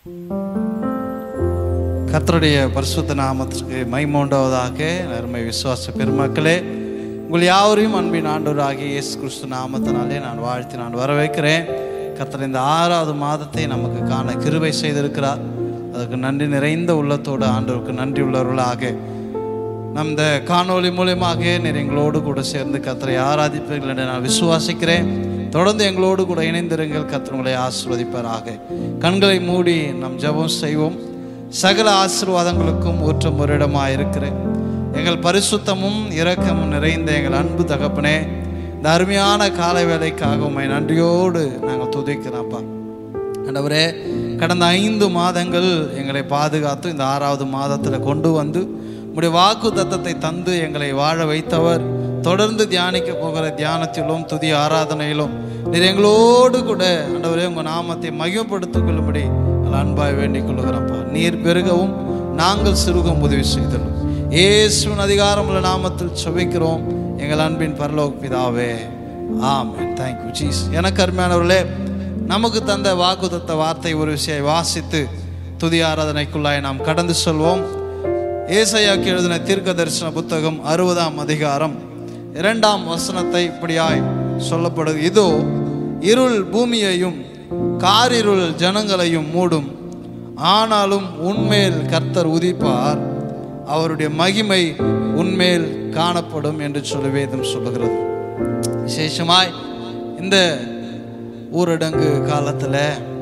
கர்த்தருடைய பரிசுத்த நாமத்திற்கு மைமோண்டாவதாக அருமை விசுவாச பெருமக்களே உங்கள் யாவரையும் அன்பின் ஆண்டவராகிய இயேசு கிறிஸ்து நாமத்தினாலே நான் வாழ்த்தி நான் வரவேற்கிறேன் கர்த்தர் இந்த ஆறாவது மாதத்தை நமக்கு காண கிருபை செய்திருக்கிறார் அதுக்கு நன்றி நிறைந்த உள்ளத்தோடு ஆண்டவருக்கு நன்றி உள்ளவர்களாக நம் இந்த காணொளி மூலியமாக நீர் எங்களோடு கூட சேர்ந்து கத்தரை ஆராதிப்பீர்கள் என்று நான் விசுவாசிக்கிறேன் தொடர்ந்து எங்களோடு கூட இணைந்திருங்கள் கத்தர் உங்களை ஆசிர்வதிப்பாராக கண்களை மூடி நம் ஜெபம் செய்வோம் சகல ஆசீர்வாதங்களுக்கும் ஊற்றம் ஒரு இடமாக இருக்கிறேன் எங்கள் பரிசுத்தமும் இரக்கமும் நிறைந்த எங்கள் அன்பு தகப்பனே இந்த அருமையான காலை வேலைக்காக உம்மை நன்றியோடு நாங்கள் துதிக்கிறோம்ப்பா ஆண்டவரே கடந்த ஐந்து மாதங்கள் எங்களை பாதுகாத்து இந்த ஆறாவது மாதத்தில் கொண்டு வந்து உடைய வாக்கு தத்தத்தை தந்து எங்களை வாழ வைத்தவர் தொடர்ந்து தியானிக்க போகிற தியானத்திலும் துதி ஆராதனையிலும் நீர் எங்களோடு கூட ஆண்டவரே உங்கள் நாமத்தை மகிமைப்படுத்திக் கொள்ளும்படி நான் அன்பாய் வேண்டிக் கொள்கிறப்பா நீர் பெருகவும் நாங்கள் சிறுகவும் உதவி செய்தலும் இயேசுவின் அதிகாரமுள்ள நாமத்தில் சுவைக்கிறோம் எங்கள் அன்பின் பரலோக பிதாவே ஆமென் தேங்க்யூ ஜீஸ் எனக்கு அருமையானவர்களே நமக்கு தந்த வாக்குத்தத்த வார்த்தை ஒரு விஷயம் வாசித்து துதி ஆராதனைக்குள்ளாய் நாம் கடந்து சொல்வோம் ஏசையாக்கு எழுதின தீர்க்க தரிசன புத்தகம் அறுபதாம் அதிகாரம் இரண்டாம் வசனத்தை இப்படியாய் சொல்லப்படுது இதோ இருள் பூமியையும் காரிருள் ஜனங்களையும் மூடும் ஆனாலும் உன்மேல் கர்த்தர் உதிப்பார் அவருடைய மகிமை உன்மேல் காணப்படும் என்று சொல்லி வேதம் சொல்லுகிறது விசேஷமாய் இந்த ஊரடங்கு காலத்தில்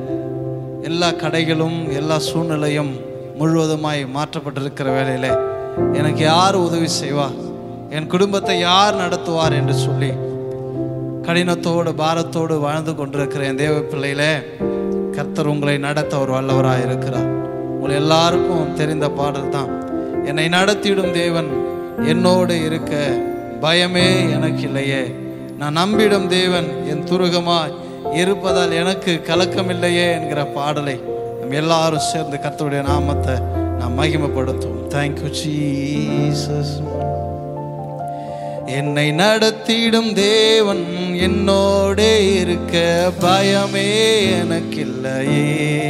எல்லா கடைகளும் எல்லா சூழ்நிலையும் முழுவதுமாய் மாற்றப்பட்டிருக்கிற வேளையில் எனக்கு யார் உதவி செய்வார் என் குடும்பத்தை யார் நடத்துவார் என்று சொல்லி கடினத்தோடு பாரத்தோடு வாழ்ந்து கொண்டிருக்கிற என் தேவ பிள்ளையில கர்த்தர் உங்களை நடத்த ஒரு வல்லவராக இருக்கிறார் உங்களை எல்லாருக்கும் தெரிந்த பாடல் தான் என்னை நடத்திடும் தேவன் என்னோடு இருக்க பயமே எனக்கு இல்லையே நான் நம்பிடும் தேவன் என் துருகமாய் இருப்பதால் எனக்கு கலக்கமில்லையே என்கிற பாடலை நம்ம எல்லாரும் சேர்ந்து கர்த்தருடைய நாமத்தை நாம் மகிமைப்படுத்துவோம் தேங்க்யூ ஜீசஸ் என்னை நடத்திடும் தேவன் என்னோடே இருக்க பயமே எனக்கில்லையே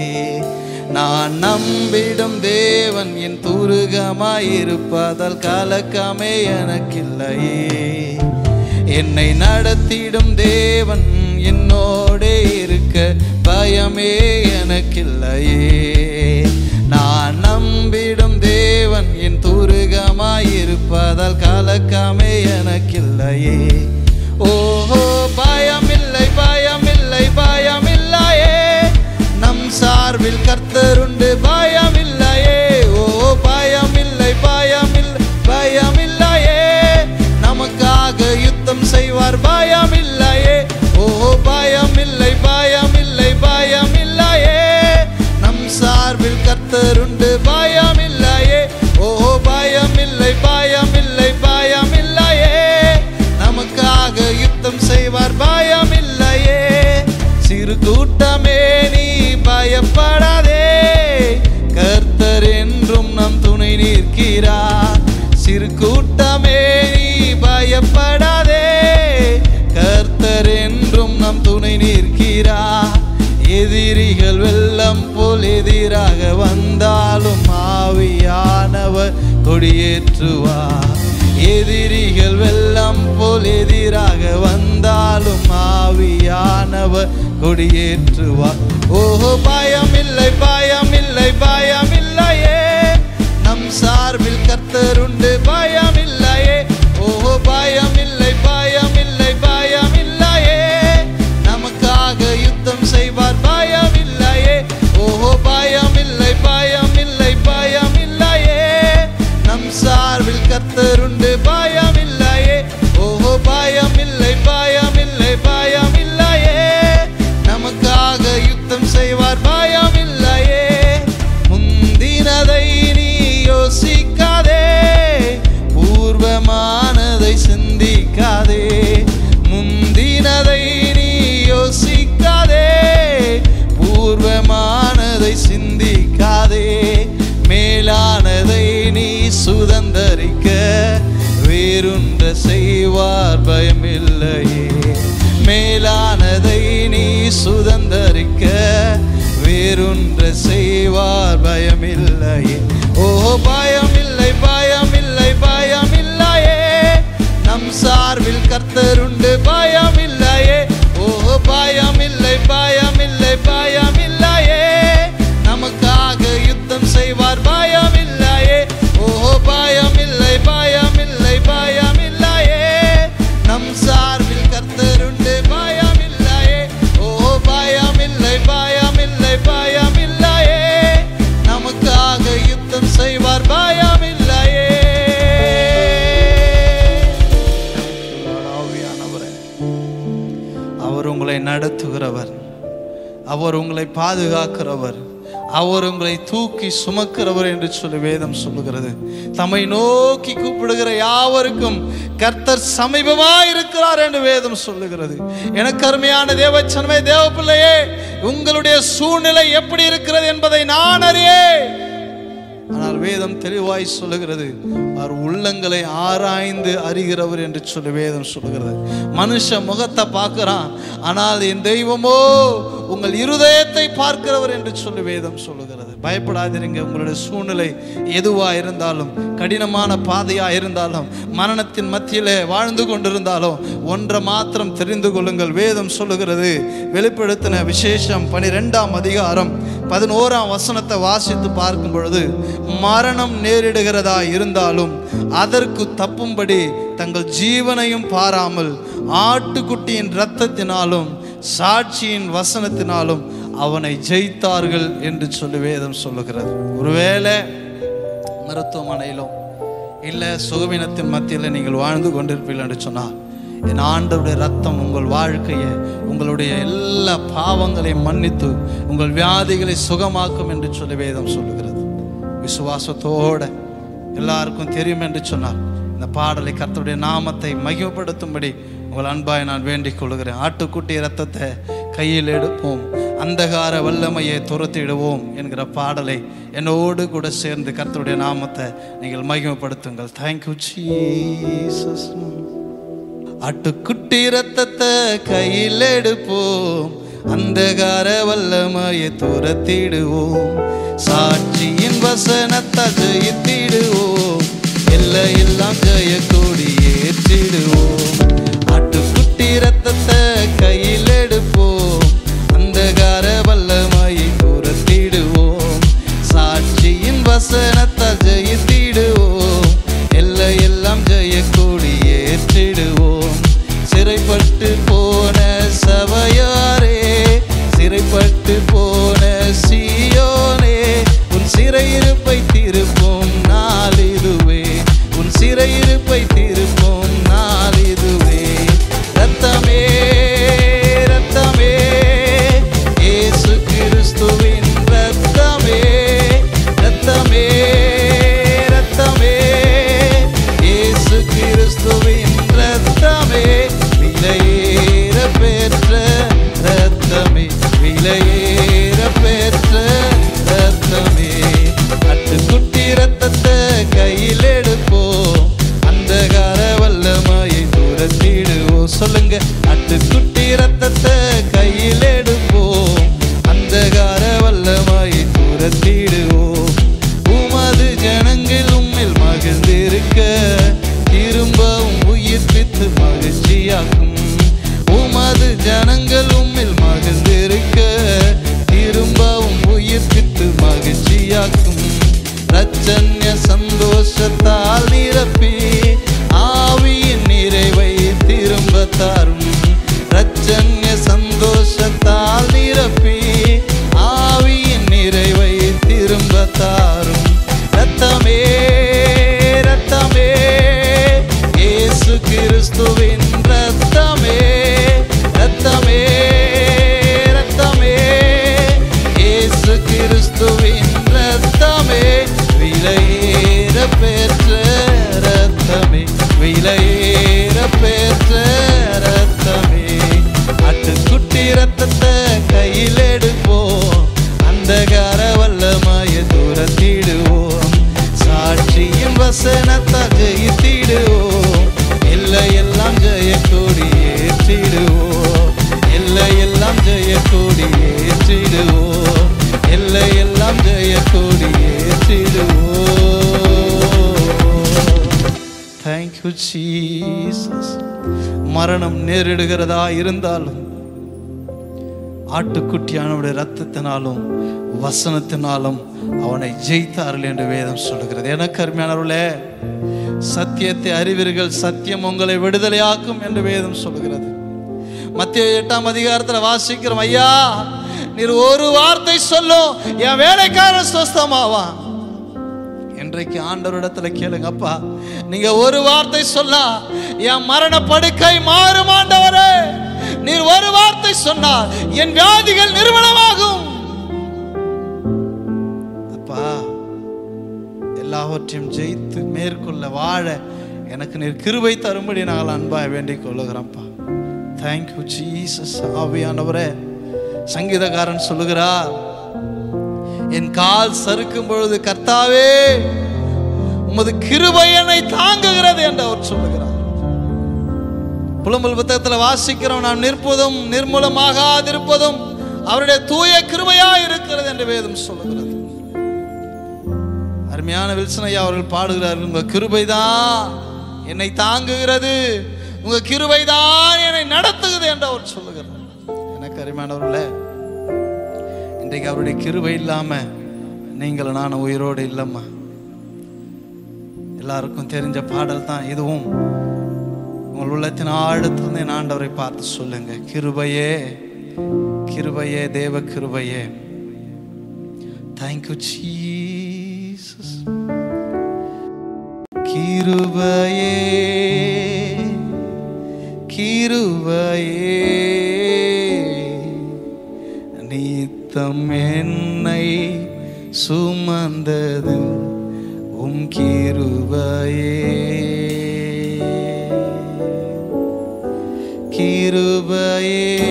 நான் நம்பிடும் தேவன் என் துருகமாயிருப்பதால் கலக்கமே எனக்கில்லையே என்னை நடத்திடும் தேவன் என்னோடே இருக்க பயமே எனக்கில்லையே நான் நம்பிடும் தேவன் என் துருகமாயிருப்பதால் கலக்கமே எனக்கில்லையே ஓஹோ பயமில்லை பயமில்லை பயமில்லையே நம் சார்பில் கர்த்தருண்டு பயமில்லையே ஓ பயமில்லை பயமில்லை பயமில்லையே நமக்காக யுத்தம் செய்வார் பயமில்லையே ஓ பயமில்லை பயமில்லை பயமில்லையே நம் சார்பில் கர்த்தருண்டு பயமில்லையே ஓ பயமில்லை பயமில்லை பயமில்லையே நமக்காக யுத்தம் செய்வார் பயமில்லையே சிறு கூட்டமே நீ பயப்படாதே கர்த்தர் என்றும் நம் துணை நிற்கிறார் சிறு கூட்டமே நீ பயப்படாதே கர்த்தர் என்றும் நம் துணை நிற்கிறார் எதிரிகள் வெள்ளம் போல் எதிராக வந்தாலும் ஆவியானவர் கொடியேற்றுவார் எதிரிகள் வெள்ளம் போல் எதிராக வந்தாலும் ஆவியானவர் கொடியேற்றுவார் ஓஹோ பயமில்லை பயமில்லை பயமில்லையே நம் சார்பில் கர்த்தருண்டு பயமில்லையே ஓஹோ பயமில்லை பயமில்லை பயமில்லையே நமக்காக யுத்தம் செய்வார் பயமில்லையே ஓஹோ பயமில்லை பயமில்லை பயமில்லையே நம் சார்பில் கர்த்தருண்டு பயமில்லையே ஓஹோ பயமில்லை பயமில்லை பயமில்லையே நமக்காக யுத்தம் செய்வார் பயமில்லையே முந்தினதை நீ யோசிக்காதே பூர்வமானதை சிந்திக்காதே முந்தினதை நீ யோசிக்காதே பூர்வமானதை சிந்திக்காதே மேலானதை நீ சுதந்தரிக்க வேறுன்ற செய்வார் பயமில்லையே மேலானதை நீ சுதந்தரிக்க வேறு வேறொன்று செய்வார் பயமில்லையே ஓ பயமில்லை பயமில்லை பயமில்லையே நம் சார்பில் கர்த்தருண்டு பயமில்லையே ஓ பயமில்லை பயமில்லை பயமில்லையே நமக்காக யுத்தம் செய்வார் பயமில்லையே ஓ பயமில்லை பயமில்லை பயமில்லையே நம் சார்பில் கர்த்தருண்டு பயமில்லையே ஓ பயமில்லை பயமில்லை பயமில்லையே நமக்காக யுத்தம் செய்வார் பயமில்லையே ஆவியானவரே அவர் உங்களை நடத்துகிறவர் அவர் உங்களை பாதுகாக்கிறவர் அவர் உங்களை தூக்கி சுமக்கிறவர் என்று சொல்லி வேதம் சொல்லுகிறது தம்மை நோக்கி கூப்பிடுகிற யாவருக்கும் கர்த்தர் சமீபமாய் இருக்கிறார் என்று வேதம் சொல்லுகிறது எனக்கு அருமையான தேவச்சனமே தேவ பிள்ளையே உங்களுடைய சூழ்நிலை எப்படி இருக்கிறது என்பதை நான் அறியேன் ஆனால் வேதம் தெளிவாய் சொல்லுகிறது அவர் உள்ளங்களை ஆராய்ந்து அறிகிறவர் என்று சொல்லி வேதம் சொல்லுகிறது மனுஷ முகத்தை பார்க்கிறான் ஆனால் என் தெய்வமோ உங்கள் இருதயத்தை பார்க்கிறவர் என்று சொல்லி வேதம் சொல்லுகிறது பயப்படாதிருங்க உங்களுடைய சூழ்நிலை எதுவா இருந்தாலும் கடினமான பாதையா இருந்தாலும் மரணத்தின் மத்தியிலே வாழ்ந்து கொண்டிருந்தாலும் ஒன்றை மாத்திரம் தெரிந்து கொள்ளுங்கள் வேதம் சொல்லுகிறது வெளிப்படுத்தின விசேஷம் பனிரெண்டாம் அதிகாரம் பதினோராம் வசனத்தை வாசித்து பார்க்கும் பொழுது மரணம் நேரிடுகிறதா இருந்தாலும் அதற்கு தப்பும்படி தங்கள் ஜீவனையும் பாராமல் ஆட்டுக்குட்டியின் இரத்தத்தினாலும் சாட்சியின் வசனத்தினாலும் அவனை ஜெயித்தார்கள் என்று சொல்லி வேதம் சொல்லுகிறது ஒருவேளை மருத்துவமனையிலோ இல்லை சுகவீனத்தின் மத்தியில் நீங்கள் வாழ்ந்து கொண்டிருப்பீர்கள் என்று சொன்னால் என் ஆண்டவருடைய ரத்தம் உங்கள் வாழ்க்கையை உங்களுடைய எல்லா பாவங்களையும் மன்னித்து உங்கள் வியாதிகளை சுகமாக்கும் என்று சொல்லி வேதம் சொல்லுகிறது விசுவாசத்தோட எல்லாருக்கும் தெரியும் என்று சொன்னார் இந்த பாடலை கர்த்தருடைய நாமத்தை மகிமைப்படுத்தும்படி உங்கள் அன்பாய் நான் வேண்டிக் கொள்கிறேன் ஆட்டுக்குட்டி ரத்தத்தை கையில் எடுப்போம் அந்தகார வல்லமையை துரத்திடுவோம் என்கிற பாடலை என்னோடு கூட சேர்ந்து கர்த்தருடைய நாமத்தை நீங்கள் மகிமைப்படுத்துங்கள் தேங்க்யூ ஜீசஸ் ஆட்டுக்குட்டி ரத்தத்தை கையில் எடுப்போம் அந்தகார வல்லமையை துரத்திடுவோம் சாட்சியின் வசனத்தை ஜெயித்திடுவோம் எல்லையெல்லாம் ஜெய கொடி ஏற்றிடுவோம் ஆட்டுக்குட்டி ரத்தத்தை கையில் எடுப்போம் அந்தகார வல்லமையை துரத்திடுவோம் சாட்சியின் வசனத்தை ஜெயித்திடுவோம் எல்லையெல்லாம் ஜெய கொடி ஏற்றிடுவோம் சிறைப்பட்டு போன சபையாரே சிறைப்பட்டு போன சீயோனே உன் சிறையிருப்பை திருப்பும் நாள் இதுவே உன் சிறையிருப்பை திருப்பும் நாள் இதுவே ரத்தமே ரத்தமே மரணம் நேரிடுகிறதா இருந்தாலும் ஆட்டுக்குட்டியானவருடைய ரத்தத்தினாலும் வசனத்தினாலும் அவனை ஜெயித்தார்கள் என்று வேதம் சொல்லுகிறது எனக்கு அருமையானவர்களே சத்தியத்தை அறிவீர்கள் சத்தியம் உங்களை விடுதலையாக்கும் என்று வேதம் சொல்லுகிறது மத்திய எட்டாம் அதிகாரத்தில் வாசிக்கிறோம் ஐயா நீர் ஒரு வார்த்தை சொல்லும் என் வேலைக்காரன் சுஸ்தமாவான் இன்றைக்கு ஆண்டவரிடத்துல கேளுங்க அப்பா நீங்க ஒரு வார்த்தை சொல்ல என் மரண படுக்கை மாறும் ஆண்டவரே நீர் ஒரு வார்த்தை சொன்னால் என் வியாதிகள் நிறுவனமாகும் அப்பா எல்லாவற்றையும் ஜெயித்து மேற்கொள்ள வாழ எனக்கு நீர் கிருபை தரும்படி நாங்கள் அன்பாய் வேண்டிக் கொள்ளுகிறோம்ப்பா தேங்க்யூ ஜீசஸ் ஆவியானவரே சங்கீதக்காரன் சொல்லுகிறார் என் கால் சறுக்கும் பொழுது கர்த்தாவே உமது கிருபை என்னை தாங்குகிறது என்று அவர் சொல்லுகிறார் புலம்பல் புத்தகத்தில் வாசிக்கிறோம் நாம் நிற்பதும் நிர்மூலமாகாதிருப்பதும் அவருடைய தூய கிருபையா இருக்கிறது என்று வேதம் சொல்லுகிறது அருமையான வில்சன் ஐயா அவர்கள் பாடுகிறார்கள் உங்க கிருபைதான் என்னை தாங்குகிறது உங்க கிருபைதான் என்னை நடத்துகிறது என்று அவர் சொல்லுகிறார் எனக்கு அருமையானவர்களே இன்றைக்கு அவருடைய கிருபை இல்லாம நீங்கள் நான் உயிரோடு இல்லைம்மா எல்லாருக்கும் தெரிஞ்ச பாடல் தான் இதுவும் உங்கள் உள்ளத்தின் ஆழத்திலிருந்து என் ஆண்டவரை பார்த்து சொல்லுங்க கிருபையே கிருபையே தேவ கிருபையே தேங்க்யூ ஜீசஸ் கிருபையே கிருபையே நீத்தம் என்னை சுமந்தது உம் கிருபையே கிருபையே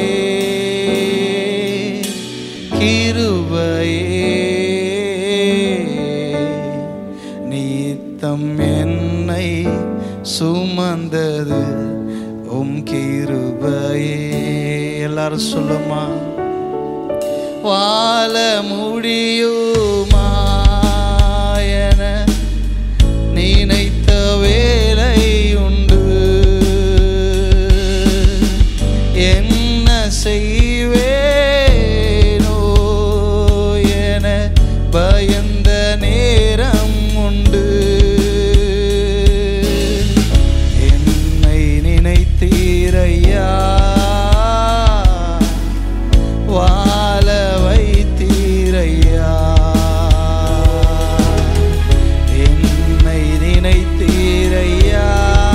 கிருபையே நீத்தம் என்னை சுமந்தது உம் கிருபையே எல்லாரும் சொல்லுமா வாழ முடியுமா என நினைத்த வேலை உண்டு என்ன செய்வேனோ என பயந்த நேரம் உண்டு என்னை நினைத்தீரையா வாழ வைத்தீரையா என்னை நினைத்தீரையா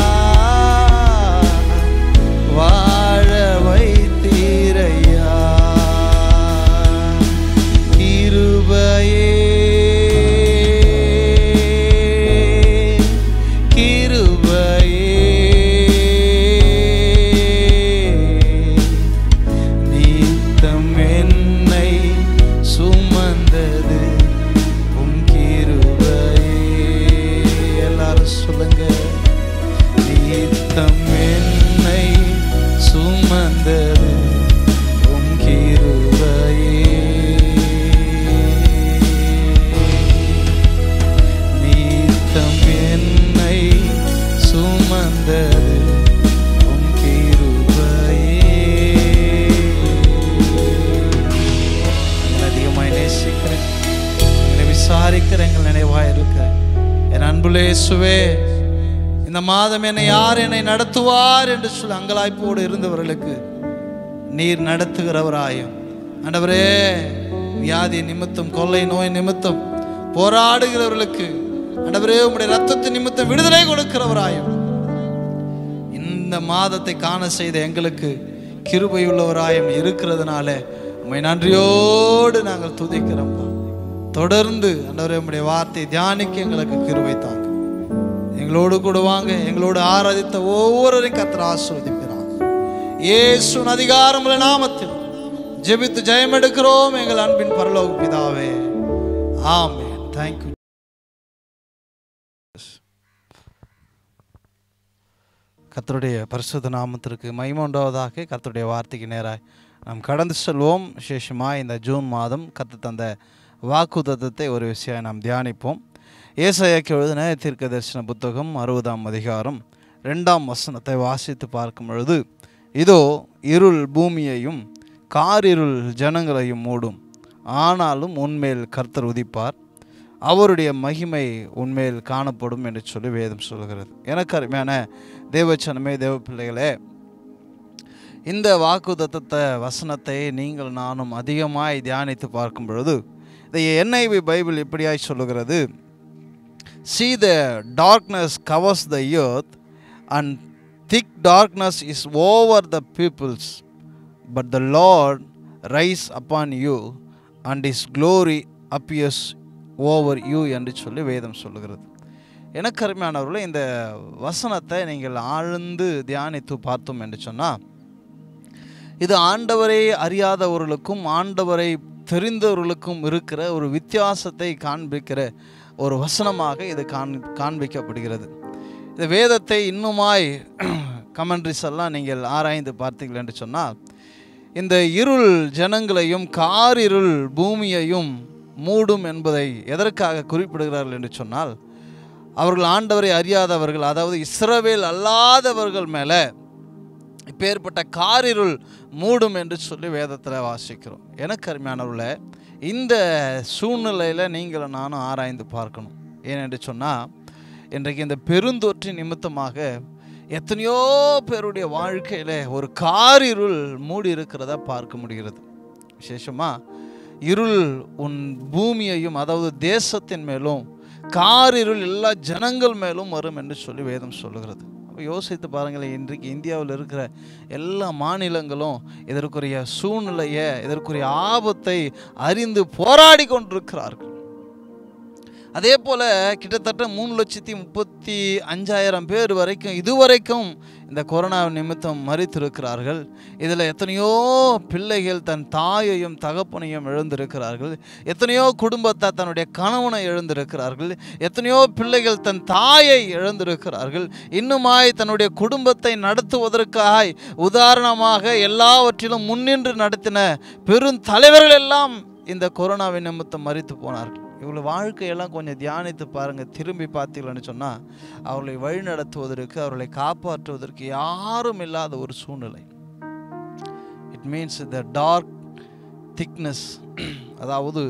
வாழ வைத்தீரையா கிருபையே கிருபையே நீத்தம் என்னை சுமந்தது உம் கிருபையே எல்லாரும் சொல்லுங்க நீத்தம் என்னை சுமந்தது உம் கிருபையே நீத்தம் என்னை சுமந்தது உம் கிருபையே உங்களை அதிகமாய் நேசிக்கிறேன் என்னை விசாரிக்கிற எங்கள் நினைவாய் இருக்கிறேன் என் அன்புலே சுவே இந்த மாதம் என்னை யார் என்னை நடத்துவார் என்று சொல்லி அங்கலாய்ப்போடு இருந்தவர்களுக்கு நீர் நடத்துகிறவராயும் ஆண்டவரே வியாதி நிமித்தம் கொள்ளை நோய் நிமித்தம் போராடுகிறவர்களுக்கு ஆண்டவரே உம்முடைய ரத்தத்தின் நிமித்தம் விடுதலை கொடுக்கிறவராயும் இந்த மாதத்தை காண செய்த எங்களுக்கு கிருபையுள்ளவராயம் இருக்கிறதுனால உம்மை நன்றியோடு நாங்கள் துதிக்கிறோம்ப்பா தொடர்ந்து ஆண்டவரே உம்முடைய வார்த்தை தியானிக்க எங்களுக்கு கிருபை தாங்க எங்களோடு கூட வாங்க எங்களோடு ஆராதித்த ஒவ்வொருவரையும் கத்திர ஆசிர்வதிக்கிறாங்க இயேசுவின் அதிகாரமுள்ள நாமத்தில் ஜெபித்து ஜெயம் எடுக்கிறோம் எங்கள் அன்பின் பரலோக பிதாவே ஆமென் தேங்க்யூ கர்த்தருடைய பரிசுத்த நாமத்திற்கு மைமோண்டாவதாக கர்த்தருடைய வார்த்தைக்கு நேராய் நாம் கடந்து செல்வோம் விசேஷமாக இந்த ஜூன் மாதம் கத்து தந்த வாக்குத்தத்தத்தை ஒரு விஷயம் நாம் தியானிப்போம் ஏசாயாக்கு எழுதின தீர்க்க தரிசன புத்தகம் அறுபதாம் அதிகாரம் ரெண்டாம் வசனத்தை வாசித்து பார்க்கும் பொழுது இதோ இருள் பூமியையும் காரிருள் ஜனங்களையும் மூடும் ஆனாலும் உன்மேல் கர்த்தர் உதிப்பார் அவருடைய மகிமை உண்மையில் காணப்படும் என்று சொல்லி வேதம் சொல்கிறது எனக்கு அருமையான தேவச்சனமே தேவ பிள்ளைகளே இந்த வாக்குதத்தத்தை வசனத்தை நீங்கள் நானும் அதிகமாய் தியானித்து பார்க்கும் பொழுது இந்த என்ஐவி பைபிள் இப்படியாய் சொல்லுகிறது see the darkness covers the earth and thick darkness is over the peoples but the lord rise upon you and his glory appears over you என்று சொல்லி வேதம் சொல்லுகிறது எனக்கு அருமையானவர்களே இந்த வசனத்தை நீங்கள் ஆழ்ந்து தியானித்து பார்த்தோம் என்று சொன்னால் இது ஆண்டவரை அறியாதவர்களுக்கும் ஆண்டவரை தெரிந்தவர்களுக்கும் இருக்கிற ஒரு வித்தியாசத்தை காண்பிக்கிற ஒரு வசனமாக இது காண் காண்பிக்கப்படுகிறது இந்த வேதத்தை இன்னுமாய் கமெண்ட்ரிஸ் எல்லாம் நீங்கள் ஆராய்ந்து பார்த்தீர்கள் என்று சொன்னால் இந்த இருள் ஜனங்களையும் காரிருள் பூமியையும் மூடும் என்பதை எதற்காக குறிப்பிடுகிறார்கள் என்று சொன்னால் அவர்கள் ஆண்டவரை அறியாதவர்கள் அதாவது இஸ்ரவேல் அல்லாதவர்கள் மேலே இப்பேற்பட்ட காரிருள் மூடும் என்று சொல்லி வேதத்தில் வாசிக்கிறோம் எனக்கு அருமையானவர்களே இந்த சூழ்நிலையில் நீங்களும் நானும் ஆராய்ந்து பார்க்கணும் ஏனென்று சொன்னால் இன்றைக்கு இந்த பெருந்தொற்று நிமித்தமாக எத்தனையோ பேருடைய வாழ்க்கையில் ஒரு காரிருள் மூடி இருக்கிறதா பார்க்க முடிகிறது விசேஷமாக இருள் உன் பூமியையும் அதாவது தேசத்தின் மேலும் காரிருள் எல்லா ஜனங்கள் மேலும் வரும் என்று சொல்லி வேதம் சொல்லுகிறது அப்போ யோசித்து பாருங்களேன் இன்றைக்கு இந்தியாவில் இருக்கிற எல்லா மாநிலங்களும் இதற்குரிய சூழ்நிலையை இதற்குரிய ஆபத்தை அறிந்து போராடி கொண்டிருக்கிறார்கள் அதே போல் கிட்டத்தட்ட மூணு லட்சத்தி முப்பத்தி அஞ்சாயிரம் பேர் வரைக்கும் இதுவரைக்கும் இந்த கொரோனா நிமித்தம் மறித்திருக்கிறார்கள் இதில் எத்தனையோ பிள்ளைகள் தன் தாயையும் தகப்பனையும் இழந்திருக்கிறார்கள் எத்தனையோ குடும்பத்தை தன்னுடைய கணவனை இழந்திருக்கிறார்கள் எத்தனையோ பிள்ளைகள் தன் தாயை இழந்திருக்கிறார்கள் இன்னுமாய் தன்னுடைய குடும்பத்தை நடத்துவதற்காய் உதாரணமாக எல்லாவற்றிலும் முன்னின்று நடத்தின பெரும் தலைவர்கள் எல்லாம் இந்த கொரோனாவின் நிமித்தம் மறித்து போனார்கள் இவ்வளோ வாழ்க்கையெல்லாம் கொஞ்சம் தியானித்து பாருங்கள் திரும்பி பார்த்தீங்கன்னு சொன்னால் அவர்களை வழிநடத்துவதற்கு அவர்களை காப்பாற்றுவதற்கு யாரும் இல்லாத ஒரு சூழ்நிலை it means the dark thickness அதாவது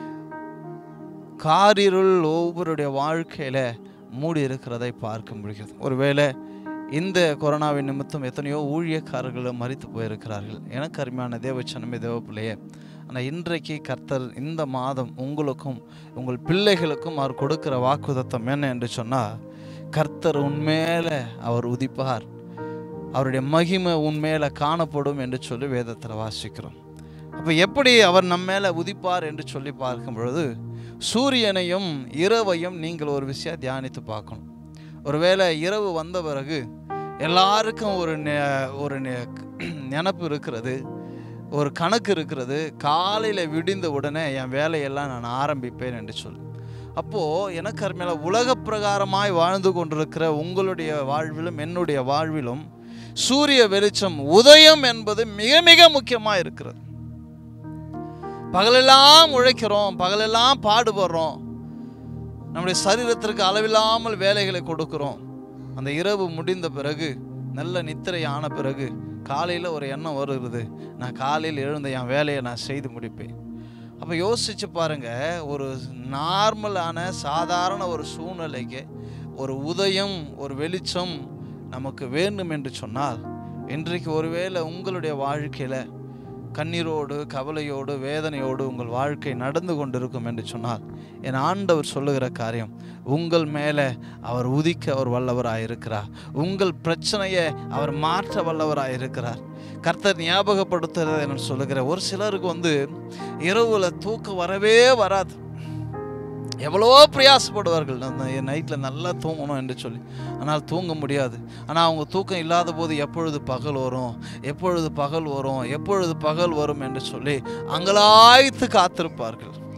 காரிருள் ஒவ்வொருடைய வாழ்க்கையில் மூடி இருக்கிறதை பார்க்க முடிகிறது ஒருவேளை இந்த கொரோனாவின் நிமித்தம் எத்தனையோ ஊழியக்காரர்களும் மறித்து போயிருக்கிறார்கள் எனக்கு அருமையான தேவச்சனமே தேவ பிள்ளையே ஆனால் இன்றைக்கு கர்த்தர் இந்த மாதம் உங்களுக்கும் உங்கள் பிள்ளைகளுக்கும் அவர் கொடுக்கிற வாக்குதத்தம் என்ன என்று சொன்னால் கர்த்தர் உண்மையில அவர் உதிப்பார் அவருடைய மகிமை உண்மையில காணப்படும் என்று சொல்லி வேதத்தில் வாசிக்கிறோம் அப்போ எப்படி அவர் நம்ம மேலே உதிப்பார் என்று சொல்லி பார்க்கும் பொழுது சூரியனையும் இரவையும் நீங்கள் ஒரு விஷயம் தியானித்து பார்க்கணும் ஒருவேளை இரவு வந்த பிறகு எல்லாருக்கும் ஒரு நெ- ஒரு நெ- நினப்பு இருக்கிறது ஒரு கணக்கு இருக்கிறது காலையில் விடிந்த உடனே என் வேலையெல்லாம் நான் ஆரம்பிப்பேன் என்று சொல்லி அப்போது எனக்கு அருமையில உலக பிரகாரமாய் வாழ்ந்து கொண்டிருக்கிற உங்களுடைய வாழ்விலும் என்னுடைய வாழ்விலும் சூரிய வெளிச்சம் உதயம் என்பது மிக மிக முக்கியமாக இருக்கிறது பகலெல்லாம் உழைக்கிறோம் பகலெல்லாம் பாடுபடுறோம் நம்முடைய சரீரத்திற்கு அளவில்லாமல் வேலைகளை கொடுக்கிறோம் அந்த இரவு முடிந்த பிறகு நல்ல நித்திரை ஆன பிறகு காலையில் ஒரு எண்ணம் வருகிறது நான் காலையில் எழுந்த என் வேலையை நான் செய்து முடிப்பேன் அப்போ யோசிச்சு பாருங்க ஒரு நார்மலான சாதாரண ஒரு சூழ்நிலைக்கு ஒரு உதயம் ஒரு வெளிச்சம் நமக்கு வேண்டும் என்று சொன்னால் இன்றைக்கு ஒருவேளை உங்களுடைய வாழ்க்கையில் கண்ணீரோடு கவலையோடு வேதனையோடு உங்கள் வாழ்க்கை நடந்து கொண்டிருக்கும் என்று சொன்னால் என் ஆண்டவர் சொல்லுகிற காரியம் உங்கள் மேலே அவர் உதிக்க அவர் வல்லவராக இருக்கிறார் உங்கள் பிரச்சனையை அவர் மாற்ற வல்லவராக இருக்கிறார் கர்த்தர் ஞாபகப்படுத்துறது என்ன சொல்லுகிற ஒரு சிலருக்கு வந்து இரவுல தூக்கம் வரவே வராது எவ்வளோ பிரயாசப்படுவார்கள் அந்த நைட்டில் நல்லா தூங்கணும் என்று சொல்லி ஆனால் தூங்க முடியாது ஆனால் அவங்க தூக்கம் இல்லாத போது எப்பொழுது பகல் வரும் எப்பொழுது பகல் வரும் எப்பொழுது பகல் வரும் என்று சொல்லி அங்கலாய்த்து காத்திருப்பார்கள்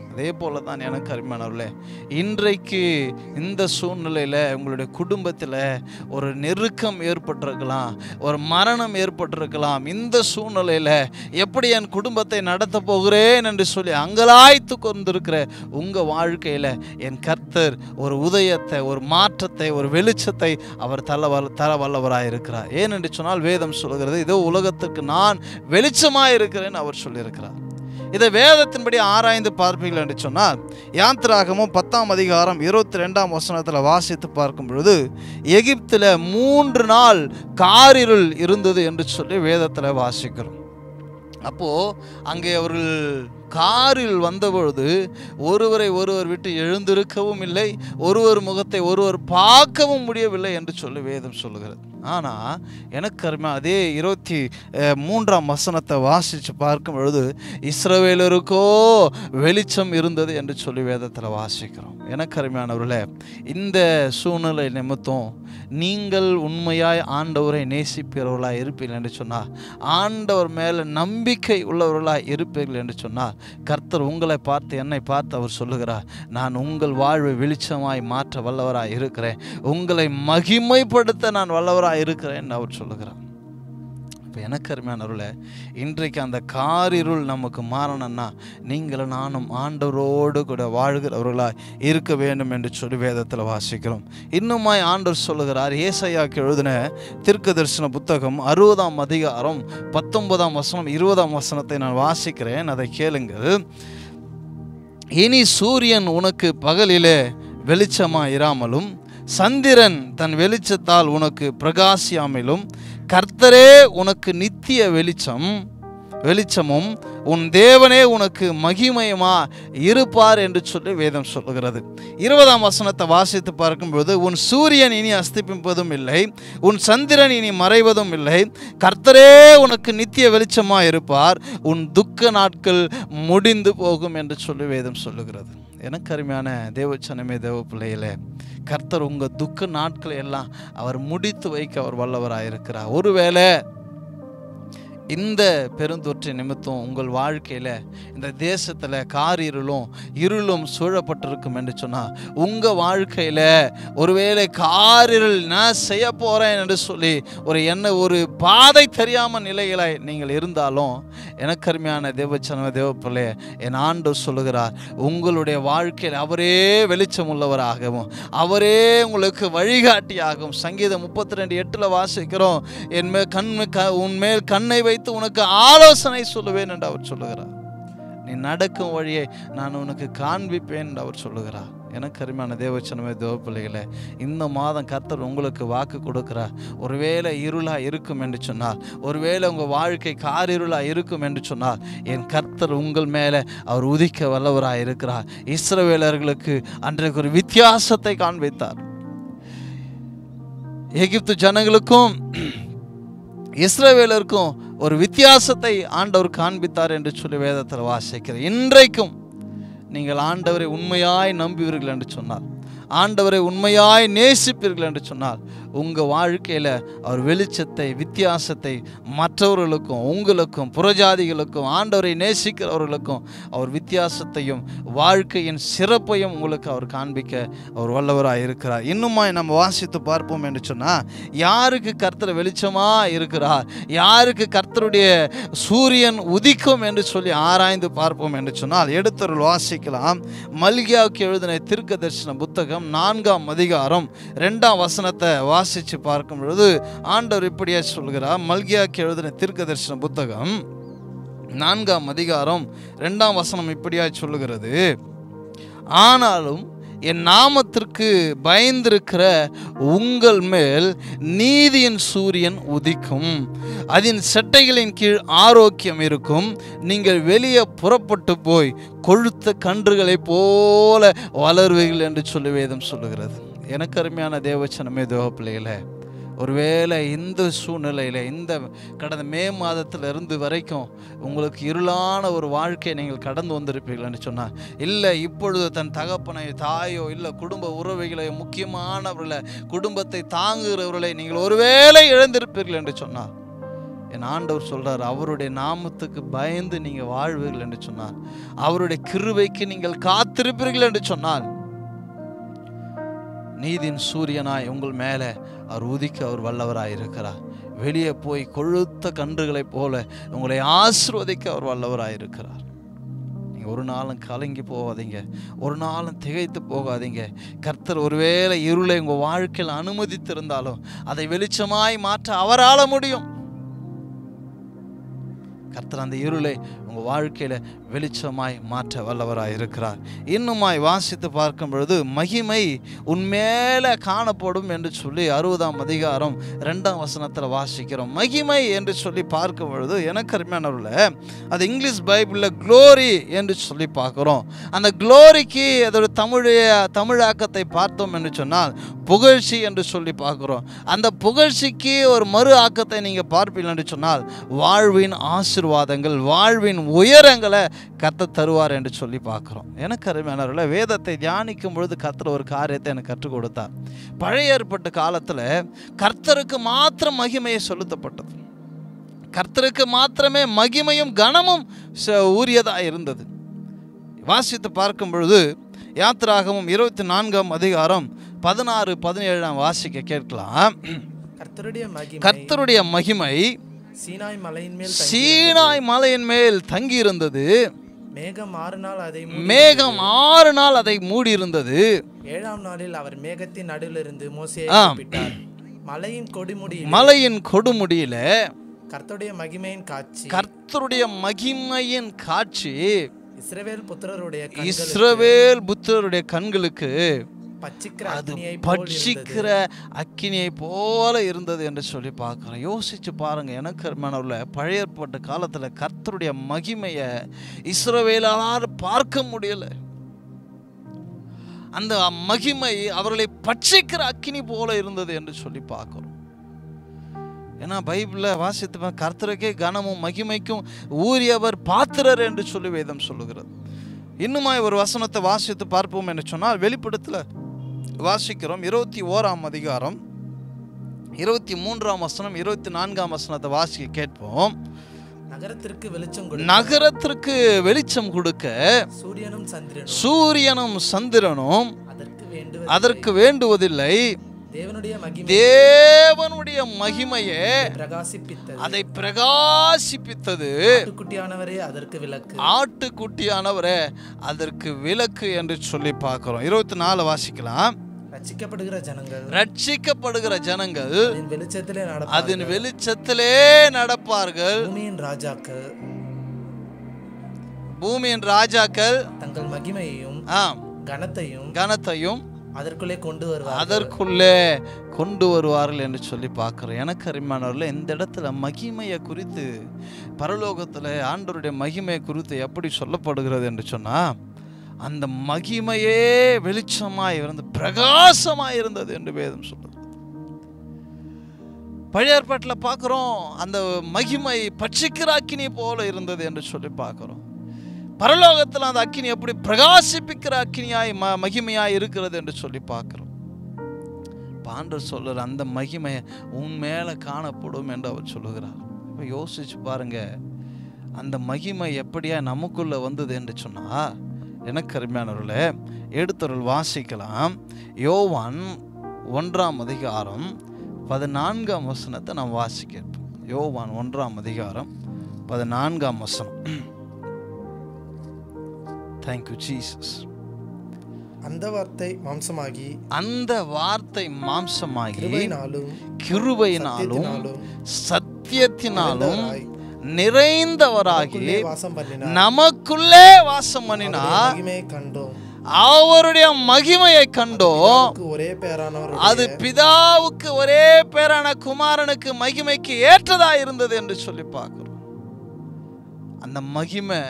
அதே போல தான் எனக்கு அருமையானவர்களே இன்றைக்கு இந்த சூழ்நிலையில் உங்களுடைய குடும்பத்தில் ஒரு நெருக்கம் ஏற்பட்டிருக்கலாம் ஒரு மரணம் ஏற்பட்டிருக்கலாம் இந்த சூழ்நிலையில் எப்படி என் குடும்பத்தை நடத்த போகிறேன் என்று சொல்லி அங்கலாய்த்து கொண்டிருக்கிற உங்கள் வாழ்க்கையில் என் கர்த்தர் ஒரு உதயத்தை ஒரு மாற்றத்தை ஒரு வெளிச்சத்தை அவர் தர வல்ல தர வல்லவராக இருக்கிறார் ஏனென்று சொன்னால் வேதம் சொல்கிறது இதோ உலகத்துக்கு நான் வெளிச்சமாக இருக்கிறேன் அவர் சொல்லியிருக்கிறார் இதை வேதத்தின்படி ஆராய்ந்து பார்ப்பீர்கள் என்று சொன்னால் யாத்திராகமும் பத்தாம் அதிகாரம் இருபத்தி ரெண்டாம் வசனத்தில் வாசித்து பார்க்கும் பொழுது எகிப்தில் மூன்று நாள் காரிருள் இருந்தது என்று சொல்லி வேதத்தில் வாசிக்கிறோம் அப்போது அங்கே அவர்கள் காரில் வந்தபொழுது ஒருவரை ஒருவர் விட்டு எழுந்திருக்கவும் இல்லை ஒருவர் முகத்தை ஒருவர் பார்க்கவும் முடியவில்லை என்று சொல்லி வேதம் சொல்லுகிறது ஆனால் எனக்கு அருமை அதே இருபத்தி அஹ், மூன்றாம் வசனத்தை வாசித்து பார்க்கும் பொழுது இஸ்ரவேலருக்கோ வெளிச்சம் இருந்தது என்று சொல்லி வேதத்தில் வாசிக்கிறோம் எனக்கு அருமையானவர்களே இந்த சூழ்நிலை நிமித்தம் நீங்கள் உண்மையாய் ஆண்டவரை நேசிப்பவர்களாக இருப்பீர்கள் என்று சொன்னார் ஆண்டவர் மேலே நம்பிக்கை உள்ளவர்களாக இருப்பீர்கள் என்று சொன்னார் கர்த்தர் உங்களை பார்த்து என்னை பார்த்து அவர் சொல்லுகிறார் நான் உங்கள் வாழ்வை வெளிச்சமாய் மாற்ற வல்லவராய் இருக்கிறேன் உங்களை மகிமைப்படுத்த நான் வல்லவராய் இருக்கிறேன் என்று அவர் சொல்லுகிறார் இப்போ எனக்கு அருமையானவர்களே இன்றைக்கு அந்த காரிருள் நமக்கு மாறணும்னா நீங்களும் நானும் ஆண்டவரோடு கூட வாழ்கிறவர்களாய் இருக்க வேண்டும் என்று சொல்லி வேதத்தில் வாசிக்கிறோம் இன்னுமாய் ஆண்டவர் சொல்லுகிறார் ஏசையாக்கு எழுதின தீர்க்க தரிசன புத்தகம் அறுபதாம் அதிகாரம் பத்தொன்பதாம் வசனம் இருபதாம் வசனத்தை நான் வாசிக்கிறேன் அதை கேளுங்கள் இனி சூரியன் உனக்கு பகலிலே வெளிச்சமா இராமலும் சந்திரன் தன் வெளிச்சத்தால் உனக்கு பிரகாசியாமலும் கர்த்தரே உனக்கு நித்திய வெளிச்சம் வெளிச்சமும் உன் தேவனே உனக்கு மகிமையுமா இருப்பார் என்று சொல்லி வேதம் சொல்லுகிறது இருபதாம் வசனத்தை வாசித்து பார்க்கும்போது உன் சூரியன் இனி அஸ்திப்பிப்பதும் இல்லை உன் சந்திரன் இனி மறைவதும் இல்லை கர்த்தரே உனக்கு நித்திய வெளிச்சமா இருப்பார் உன் துக்க நாட்கள் முடிந்து போகும் என்று சொல்லி வேதம் சொல்லுகிறது எனக்கு அருமையான தேவச்சனமே தேவ பிள்ளைகளே கர்த்தர் உங்கள் துக்க நாட்களை எல்லாம் அவர் முடித்து வைக்க அவர் வல்லவராக இருக்கிறார் ஒருவேளை இந்த பெருந்தொற்று நிமித்தம் உங்கள் வாழ்க்கையில் இந்த தேசத்தில் காரிருளும் இருளும் சூழப்பட்டிருக்கும் என்று சொன்னால் உங்கள் வாழ்க்கையில் ஒருவேளை காரிருள் நான் செய்ய போகிறேன் என்று சொல்லி ஒரு என்ன ஒரு பாதை தெரியாமல் நிலைகளை நீங்கள் இருந்தாலும் எனக்கு அருமையான தேவச்சனம தேவப்பிள்ளை என் ஆண்டு சொல்லுகிறார் உங்களுடைய வாழ்க்கையில் அவரே வெளிச்சம் உள்ளவராகவும் அவரே உங்களுக்கு வழிகாட்டியாகவும் சங்கீதம் முப்பத்தி ரெண்டு எட்டில் வாசிக்கிறோம் என் மேல் கண் க உன்மேல் கண்ணை வைத்து உனக்கு ஆலோசனை சொல்லுவேன் என்று அவர் சொல்லுகிறார் நீ நடக்கும் வழியை நான் உனக்கு காண்பிப்பேன் என்று அவர் சொல்லுகிறார் எனக்கு அருமையான தேவச்சனமே தேவ பிள்ளைகளே இந்த மாதம் கர்த்தர் உங்களுக்கு வாக்கு கொடுக்கிறார் ஒருவேளை இருளாக இருக்கும் என்று சொன்னால் ஒருவேளை உங்கள் வாழ்க்கை காரிருளாக இருக்கும் என்று சொன்னால் என் கர்த்தர் உங்கள் மேலே அவர் உதிக்க வல்லவராக இருக்கிறார் இஸ்ரவேலர்களுக்கு அன்றைக்கு ஒரு வித்தியாசத்தை காண்பித்தார் எகிப்து ஜனங்களுக்கும் இஸ்ரவேலருக்கும் ஒரு வித்தியாசத்தை ஆண்டவர் காண்பித்தார் என்று சொல்லி வேதத்தில் வாசிக்கிறேன் இன்றைக்கும் நீங்கள் ஆண்டவரை உண்மையாய் நம்புவீர்கள் என்று சொன்னார் ஆண்டவரை உண்மையாய் நேசிப்பீர்கள் என்று சொன்னால் உங்கள் வாழ்க்கையில் அவர் வெளிச்சத்தை வித்தியாசத்தை மற்றவர்களுக்கும் உங்களுக்கும் புறஜாதிகளுக்கும் ஆண்டவரை நேசிக்கிறவர்களுக்கும் அவர் வித்தியாசத்தையும் வாழ்க்கையின் சிறப்பையும் உங்களுக்கு அவர் காண்பிக்க அவர் வல்லவராக இருக்கிறார் இன்னுமாய் நம்ம வாசித்து பார்ப்போம் என்று சொன்னால் யாருக்கு கர்த்தர் வெளிச்சமாக இருக்கிறார் யாருக்கு கர்த்தருடைய சூரியன் உதிக்கும் என்று சொல்லி ஆராய்ந்து பார்ப்போம் என்று சொன்னால் எடுத்தொருள் வாசிக்கலாம் மல்கியாவுக்கு எழுதின தீர்க்க தரிசன புத்தகம் நான்காம் அதிகாரம் ரெண்டாம் வசனத்தை வாசித்து பார்க்கும் பொழுது ஆண்டவர் இப்படியே சொல்கிறார் மல்கியாவுக்கு எழுதின தீர்க்க தரிசன புத்தகம் நான்காம் அதிகாரம் ரெண்டாம் வசனம் இப்படியாய் சொல்லுகிறது ஆனாலும் என் நாமத்திற்கு பயந்திருக்கிற உங்கள் மேல் நீதியின் சூரியன் உதிக்கும் அதன் செட்டைகளின் கீழ் ஆரோக்கியம் இருக்கும் நீங்கள் வெளியே புறப்பட்டு போய் கொழுத்த கன்றுகளைப் போல வளருவீர்கள் என்று சொல்லி வேதம் சொல்லுகிறது எனக்கு அருமையான தேவச்சனமே தேவ பிள்ளைகளே ஒருவேளை இந்த சூழ்நிலையில் இந்த கடந்த மே மாதத்துல இருந்து வரைக்கும் உங்களுக்கு இருளான ஒரு வாழ்க்கையை நீங்கள் கடந்து வந்திருப்பீர்கள் என்று சொன்னார் இல்லை இப்பொழுது தன் தகப்பனை தாயோ இல்லை குடும்ப உறவுகளை முக்கியமானவர்களை குடும்பத்தை தாங்குகிறவர்களை நீங்கள் ஒருவேளை இழந்திருப்பீர்கள் என்று சொன்னார் என் ஆண்டவர் சொல்றார் அவருடைய நாமத்துக்கு பயந்து நீங்க வாழ்வீர்கள் என்று சொன்னார் அவருடைய கிருபைக்கு நீங்கள் காத்திருப்பீர்கள் என்று சொன்னார் நீதியின் சூரியனாய் உங்கள் மேலே அவர் உதிக்க அவர் வல்லவராய் இருக்கிறார் வெளியே போய் கொழுத்த கன்றுகளைப் போல உங்களை ஆசிர்வதிக்க அவர் வல்லவராய் இருக்கிறார் நீங்கள் ஒரு நாளும் கலங்கி போகாதீங்க ஒரு நாளும் திகைத்து போகாதீங்க கர்த்தர் ஒருவேளை இருளை உங்கள் வாழ்க்கையில் அனுமதித்திருந்தாலும் அதை வெளிச்சமாய் மாற்ற அவரால் முடியும் கர்த்தர் அந்த இருளை உங்கள் வாழ்க்கையில் வெளிச்சமாய் மாற்ற வல்லவராய் இருக்கிறார் இன்னுமாய் வாசித்து பார்க்கும் பொழுது மகிமை உன்மேல காணப்படும் என்று சொல்லி அறுபதாம் அதிகாரம் ரெண்டாம் வசனத்தில் வாசிக்கிறோம் மகிமை என்று சொல்லி பார்க்கும் பொழுது எனக்கு அருமையானவர்கள அது இங்கிலீஷ் பைபிளில் க்ளோரி என்று சொல்லி பார்க்குறோம் அந்த க்ளோரிக்கு அதோட தமிழைய தமிழாக்கத்தை பார்த்தோம் என்று சொன்னால் புகழ்ச்சி என்று சொல்லி பார்க்குறோம் அந்த புகழ்ச்சிக்கு ஒரு மறு ஆக்கத்தை நீங்கள் பார்ப்பீர்கள் என்று சொன்னால் வாழ்வின் ஆசிர்வாதங்கள் வாழ்வின் உயரங்களை கத்த தருவார் என்று சொல்லி பார்க்குறோம் எனக்கு அருமையானவர்கள வேதத்தை தியானிக்கும் பொழுது கர்த்தர் ஒரு காரியத்தை எனக்கு கற்றுக் கொடுத்தார் பழைய ஏற்பட்ட காலத்தில் கர்த்தருக்கு மாத்திரம் மகிமையை செலுத்தப்பட்டது கர்த்தருக்கு மாத்திரமே மகிமையும் கனமும் ச- உரியதாக இருந்தது வாசித்து பார்க்கும் பொழுது யாத்திராகமும் இருபத்தி நான்காம் அதிகாரம் பதினாறு பதினேழாம் வாசிக்க கேட்கலாம் கர்த்தருடைய மகிமை கர்த்தருடைய மகிமை சீனாய் மலையின் மேல் தங்கி- சீனாய் மலையின் மேல் தங்கியிருந்தது மேகம் ஆறு நாள் அதை மூடி- மேகம் ஆறு நாள் அதை மூடியிருந்தது ஏழாம் நாளில் அவர் மேகத்தின் நடுவிலிருந்து மோசையை ஆம். கூப்பிட்டார் மலையின் கொடிமுடி மலையின் கொடுமுடியில கர்த்தருடைய மகிமையின் காட்சி கர்த்தருடைய மகிமையின் காட்சி இஸ்ரவேல் புத்திரருடைய கண்களுக்கு இஸ்ரவேல் புத்தருடைய கண்களுக்கு பச்சிக்கிற அது அக்னியை போல் இருந்தது. பட்சிக்கிற அக்கினியை போல இருந்தது என்று சொல்லி பார்க்குறோம் யோசிச்சு பாருங்க எனக்கு அருமையானவர்கள பழைய ஏற்பாட்டு காலத்துல கர்த்தருடைய மகிமையை இஸ்ரவேலால் பார்க்க முடியல அந்த மகிமை அவர்களை பட்சிக்கிற அக்கினி போல இருந்தது என்று சொல்லி பார்க்கிறோம் ஏன்னா பைபிளில் வாசித்து பா- கர்த்தருக்கே கனமும் மகிமைக்கும் ஊரியவர் பாத்திரர் என்று சொல்லி வேதம் சொல்லுகிறது இன்னுமாய் ஒரு வசனத்தை வாசித்து பார்ப்போம் என்று சொன்னால் வெளிப்படத்தில் வாசிக்கிறோம் இருபத்தி ஓராம் அதிகாரம் இருபத்தி மூன்றாம் வசனம் இருபத்தி நான்காம் வசனத்தை வாசிக்க கேட்போம் நகரத்திற்கு வெளிச்சம் கொடு நகரத்திற்கு வெளிச்சம் கொடுக்க சூரியனும் சந்திரனும் சூரியனும் சந்திரனும் அதற்கு வேண்டுவது அதற்கு வேண்டுவதில்லை தேவனுடைய மகிமை தேவனுடைய மகிமையே பிரகாசிப்பித்தது அதை பிரகாசிப்பித்தது ஆட்டுக்குட்டியானவரே அதற்கு விளக்கு ஆட்டுக்குட்டியானவரே அதற்கு விளக்கு என்று சொல்லி பார்க்கிறோம் இருபத்தி நாலு வாசிக்கலாம் ரட்சிக்கப்படுகிற ஜனங்கள் ரட்சிக்கப்படுகிற ஜனங்கள் அதன் வெளிச்சத்திலே அதன் நடப்பார்கள் வெளிச்சத்திலே நடப்பார்கள் பூமியின் ராஜாக்கள் பூமியின் ராஜாக்கள் தங்கள் மகிமையையும் ஆம் கனத்தையும் கனத்தையும் அதற்குள்ளே கொண்டு வருவார் அதற்குள்ளே கொண்டு வருவார்கள் என்று சொல்லி பார்க்கிறோம் எனக்கு அருமையானவர்களே இந்த இடத்துல மகிமையை குறித்து பரலோகத்தில் ஆண்டவருடைய மகிமையை குறித்து எப்படி சொல்லப்படுகிறது என்று சொன்னா அந்த மகிமையே வெளிச்சமாய் இருந்து பிரகாசமாய் இருந்தது என்று வேதம் சொல்லுது பழைய ஏற்பாட்டில் பார்க்குறோம் அந்த மகிமை பட்சிக்கிற அக்கினி போல இருந்தது என்று சொல்லி பார்க்குறோம் பரலோகத்தில் அந்த அக்கினி எப்படி பிரகாசிப்பிக்கிற அக்கினியாய் ம மகிமையாய் இருக்கிறது என்று சொல்லி பார்க்குறோம் பாண்டர் சொல்லுற அந்த மகிமை உன் மேலே காணப்படும் என்று அவர் சொல்லுகிறார் இப்போ யோசிச்சு பாருங்க அந்த மகிமை எப்படியா நமக்குள்ள வந்தது என்று சொன்னா எனக்கு அருமையானவர்களே எடுத்தொருள் வாசிக்கலாம் யோவான் ஒன்றாம் அதிகாரம் பதினான்காம் வசனத்தை நாம் வாசிக்கிறோம் யோவான் ஒன்றாம் அதிகாரம் பதினான்காம் வசனம் தேங்க்யூ ஜீசஸ் அந்த வார்த்தை மாம்சமாகி அந்த வார்த்தை மாம்சமாகி கிருபையினாலும் கிருபையினாலும் சத்தியத்தினாலும் சத்தியத்தினாலும் நிறைந்தவராய் நிறைந்தவராகி நமக்குள்ளே வாசம் பண்ணினார் நமக்குள்ளே வாசம் பண்ணினார் மகிமையை கண்டோம் அவருடைய மகிமையை கண்டோம் நமக்கு ஒரே பேரானவர் அது பிதாவுக்கு ஒரே பேரான குமாரனுக்கு மகிமைக்கு ஏற்றதா இருந்தது என்று சொல்லி பார்க்கிறோம் அந்த மகிமை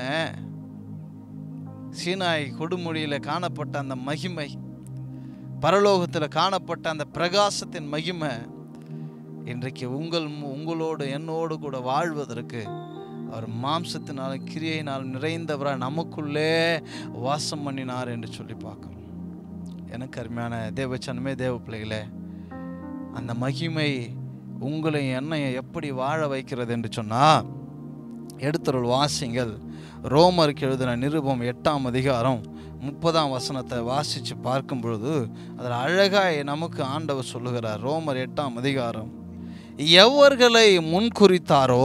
சீனாய் கொடுமுடியில காணப்பட்ட அந்த மகிமை பரலோகத்தில் காணப்பட்ட அந்த பிரகாசத்தின் மகிமை இன்றைக்கு உங்கள் மு- உங்களோடு என்னோடு கூட வாழ்வதற்கு அவர் மாம்சத்தினால் கிரியையினால் நிறைந்தவராய் நமக்குள்ளே வாசம் பண்ணினார் என்று சொல்லி பார்க்கிறோம் எனக்கு அருமையான தேவச்சனமே தேவ பிள்ளைகளே அந்த மகிமை உங்களை என்னையை எப்படி வாழ வைக்கிறது என்று சொன்னால் எடுத்துருள் வாசிங்கள் ரோமருக்கு எழுதின நிருபம் எட்டாம் அதிகாரம் முப்பதாம் வசனத்தை வாசித்து பார்க்கும் பொழுது அதில் அழகாய் நமக்கு ஆண்டவர் சொல்லுகிறார் ரோமர் எட்டாம் அதிகாரம் எவர்களை முன்குறித்தாரோ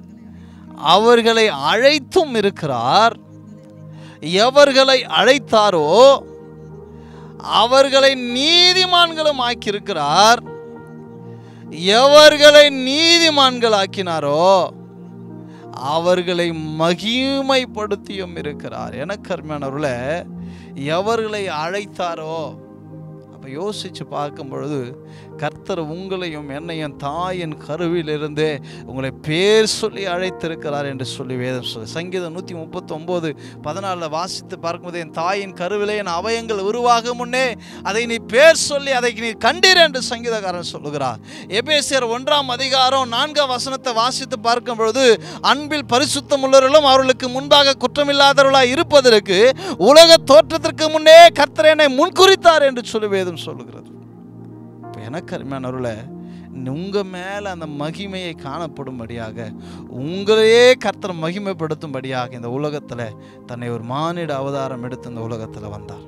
அவர்களை அழைத்தும் இருக்கிறார் எவர்களை அழைத்தாரோ அவர்களை நீதிமான்களும் ஆக்கியிருக்கிறார் எவர்களை நீதிமான்கள் ஆக்கினாரோ அவர்களை மகிமைப்படுத்தியும் இருக்கிறார் என கர்மியானவர்கள எவர்களை அழைத்தாரோ அப்போ யோசித்து பார்க்கும் பொழுது கர்த்தர் உங்களையும் என்னையும் தாயின் கருவிலிருந்தே உங்களை பேர் சொல்லி அழைத்திருக்கிறார் என்று சொல்லி வேதம் சொல்லு சங்கீதம் நூற்றி முப்பத்தொம்போது பதினாலில் வாசித்து பார்க்கும்போது என் தாயின் கருவிலே என் அவயங்கள் உருவாகும் முன்னே அதை நீ பேர் சொல்லி அதை நீ கண்டீர் என்று சங்கீதக்காரன் சொல்லுகிறார் எபேசியர் ஒன்றாம் அதிகாரம் நான்காம் வசனத்தை வாசித்து பார்க்கும் பொழுது அன்பில் பரிசுத்தம் உள்ளவர்களும் அவர்களுக்கு முன்பாக குற்றமில்லாதவர்களாய் இருப்பதற்கு உலக தோற்றத்திற்கு முன்னே கர்த்தர் என்னை முன்குறித்தார் என்று சொல்லி வேதம் சொல்லுகிறது இப்போ எனக்கு அருமையானவர்களே உங்கள் மேலே அந்த மகிமையை காணப்படும்படியாக உங்களையே கர்த்தர் மகிமைப்படுத்தும்படியாக இந்த உலகத்தில் தன்னை ஒரு மானிட அவதாரம் எடுத்து இந்த உலகத்தில் வந்தார்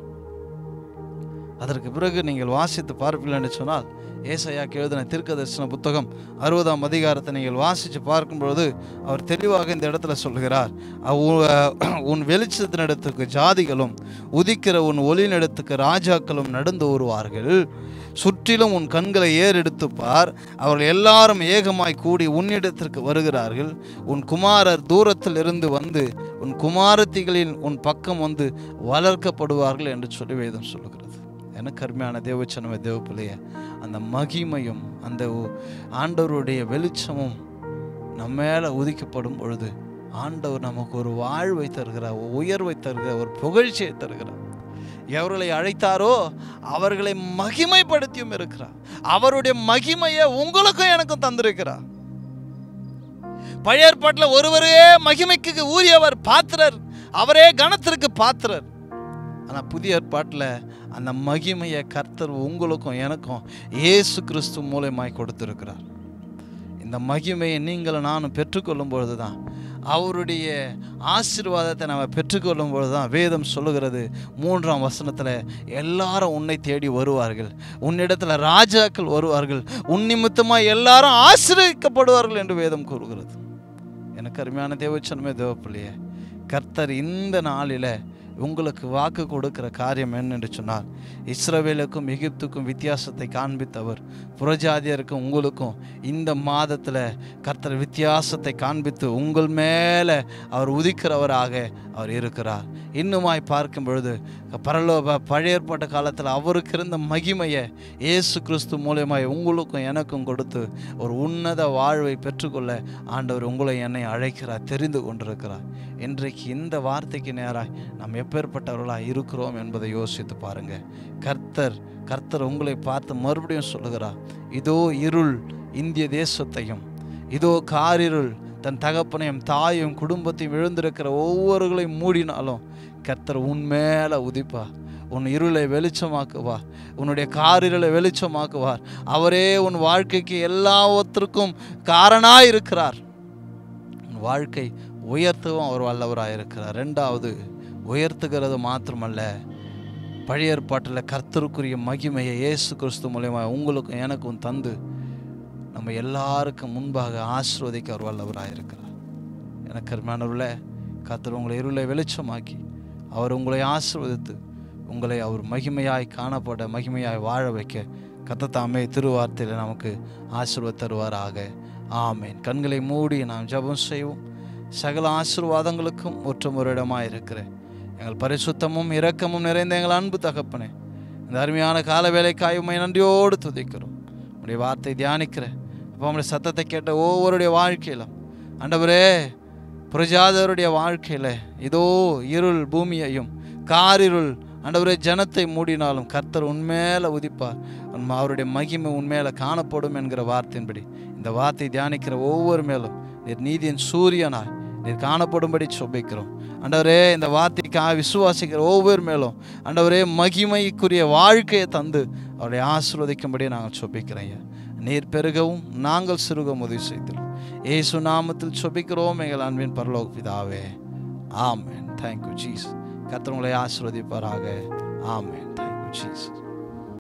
அதற்கு பிறகு நீங்கள் வாசித்து பார்ப்பீர்கள் என்று சொன்னால் ஏசையாக்கு எழுதின தீர்க்க தரிசன புத்தகம் அறுபதாம் அதிகாரத்தை நீங்கள் வாசித்து பார்க்கும்பொழுது அவர் தெளிவாக இந்த இடத்துல சொல்கிறார் "அவ்வு- உன் வெளிச்சத்தினிடத்துக்கு ஜாதிகளும் உதிக்கிற உன் ஒளிநிடத்துக்கு ராஜாக்களும் நடந்து வருவார்கள் சுற்றிலும் உன் கண்களை ஏறெடுத்து பார் அவர்கள் எல்லாரும் ஏகமாய் கூடி உன்னிடத்திற்கு வருகிறார்கள் உன் குமாரர் தூரத்தில் இருந்து வந்து உன் குமாரத்திகளின் உன் பக்கம் வந்து வளர்க்கப்படுவார்கள் என்று சொல்லி வேதம் சொல்லுகிறது எனக்கு அருமையான தேவச்சனமே தேவப்பிள்ளைய அந்த மகிமையும் அந்த உ- ஆண்டவருடைய வெளிச்சமும் நம்ம மேலே உதிக்கப்படும் பொழுது ஆண்டவர் நமக்கு ஒரு வாழ்வை தருகிறார் ஒரு உயர்வை தருகிறார் ஒரு புகழ்ச்சியை தருகிறார் எவர்களை அழைத்தாரோ அவர்களை மகிமைப்படுத்தியும் இருக்கிறார் அவருடைய மகிமையை உங்களுக்கும் எனக்கும் தந்திருக்கிறார் பழைய ஏற்பாட்டில் ஒருவரே மகிமைக்கு ஊறியவர் பாத்திரர் அவரே கணத்திற்கு பாத்திரர் ஆனால் புதிய ஏற்பாட்டில் அந்த மகிமையை கர்த்தர் உங்களுக்கும் எனக்கும் இயேசு கிறிஸ்து மூலமாய் கொடுத்திருக்கிறார் இந்த மகிமையை நீங்களும் நானும் பெற்றுக்கொள்ளும் பொழுது தான் அவருடைய ஆசீர்வாதத்தை நம்ம பெற்றுக்கொள்ளும் பொழுது தான் வேதம் சொல்லுகிறது மூன்றாம் வசனத்தில் எல்லாரும் உன்னை தேடி வருவார்கள் உன்னிடத்தில் ராஜாக்கள் வருவார்கள் உன் நிமித்தமாக எல்லாரும் ஆசீர்வதிக்கப்படுவார்கள் என்று வேதம் கூறுகிறது எனக்கு அருமையான தேவச்சனமே தேவப்பிள்ளையே கர்த்தர் இந்த நாளில் உங்களுக்கு வாக்கு கொடுக்கிற காரியம் என்னென்று சொன்னால் இஸ்ரவேலுக்கும் எகிப்துக்கும் வித்தியாசத்தை காண்பித்தவர் புறஜாதியருக்கும் உங்களுக்கும் இந்த மாதத்தில் கர்த்தர் வித்தியாசத்தை காண்பித்து உங்கள் மேலே அவர் உதிக்கிறவராக அவர் இருக்கிறார் இன்னுமாய் பார்க்கும் பொழுது பரலோக பழைய ஏற்பாட்டு காலத்தில் அவருக்கு இருந்த மகிமையை இயேசு கிறிஸ்து மூலியமாய் உங்களுக்கும் எனக்கும் கொடுத்து ஒரு உன்னத வாழ்வை பெற்றுக்கொள்ள ஆண்டவர் உங்களை என்னை அழைக்கிறார் தெரிந்து கொண்டிருக்கிறார் இன்றைக்கு இந்த வார்த்தைக்கு நேராய் நாம் எப்பேற்பட்டவர்களாக இருக்கிறோம் என்பதை யோசித்து பாருங்க கர்த்தர் கர்த்தர் உங்களை பார்த்து மறுபடியும் சொல்லுகிறார் இதோ இருள் இந்திய தேசத்தையும் இதோ காரிருள் தன் தகப்பனையும் தாயும் குடும்பத்தையும் விழுந்திருக்கிற ஒவ்வொருகளையும் மூடினாலும் கர்த்தர் உன் மேலே உதிப்பா உன் இருளை வெளிச்சமாக்குவார் உன்னுடைய காரிருளை வெளிச்சமாக்குவார் அவரே உன் வாழ்க்கைக்கு எல்லாவற்றிற்கும் காரணாய் இருக்கிறார் உன் வாழ்க்கை உயர்த்தவும் அவர் வல்லவராக இருக்கிறார் ரெண்டாவது உயர்த்துகிறது மாத்திரமல்ல பழைய ஏற்பாட்டில் கர்த்தருக்குரிய மகிமையை இயேசு கிறிஸ்து மூலயமா உங்களுக்கும் எனக்கும் தந்து நம்ம எல்லாருக்கும் முன்பாக ஆசீர்வதிக்க அவர் வல்லவராக இருக்கிறார் எனக்கு அருமையானவர்களே கர்த்தர் உங்களை இருளை வெளிச்சமாக்கி அவர் உங்களை ஆசீர்வதித்து உங்களை அவர் மகிமையாய் காணப்பட மகிமையாய் வாழ வைக்க கத்தத்தாமே திருவார்த்தையில் நமக்கு ஆசீர்வாத தருவாராக ஆமேன் கண்களை மூடி நாம் ஜெபம் செய்வோம் சகல ஆசீர்வாதங்களுக்கும் ஒற்றும் ஒரு இடமாக இருக்கிறேன் எங்கள் பரிசுத்தமும் இரக்கமும் நிறைந்த எங்கள் அன்பு தகப்பனே இந்த அருமையான கால வேலைக்காய் உம்மை நன்றியோடு துதிக்கிறோம் உடைய வார்த்தை தியானிக்கிறேன் அப்போ உங்களுடைய சத்தத்தை கேட்ட ஒவ்வொருடைய வாழ்க்கையிலும் ஆண்டவரே புரஜாதருடைய வாழ்க்கையில் இதோ இருள் பூமியையும் காரிருள் ஆண்டவரே ஜனத்தை மூடினாலும் கர்த்தர் உண்மையில உதிப்பார் உன் அவருடைய மகிமை உண்மையில காணப்படும் என்கிற வார்த்தையின்படி இந்த வார்த்தை தியானிக்கிற ஒவ்வொரு மேலும் நீர் நீதியின் சூரியனாய் நீர் காணப்படும்படி சொபிக்கிறோம் ஆண்டவரே இந்த வார்த்தைக்காக விசுவாசிக்கிற ஒவ்வொரு மேலும் ஆண்டவரே மகிமைக்குரிய வாழ்க்கையை தந்து அவருடைய ஆசீர்வதிக்கும்படி நாங்கள் சொபிக்கிறேன் ஐயா நீர் பெருகவும் நாங்கள் சிறுகவும் உதவி செய்தோம் ஏசு நாமத்தில் சொபிக்கிறோம் எங்கள் அன்பின் பரலோக பிதாவே ஆமென் தேங்க்யூ ஜீஸ் கர்த்தர் உங்களை ஆசீர்வதிப்பாராக ஆமென் தேங்க்யூ ஜீசஸ்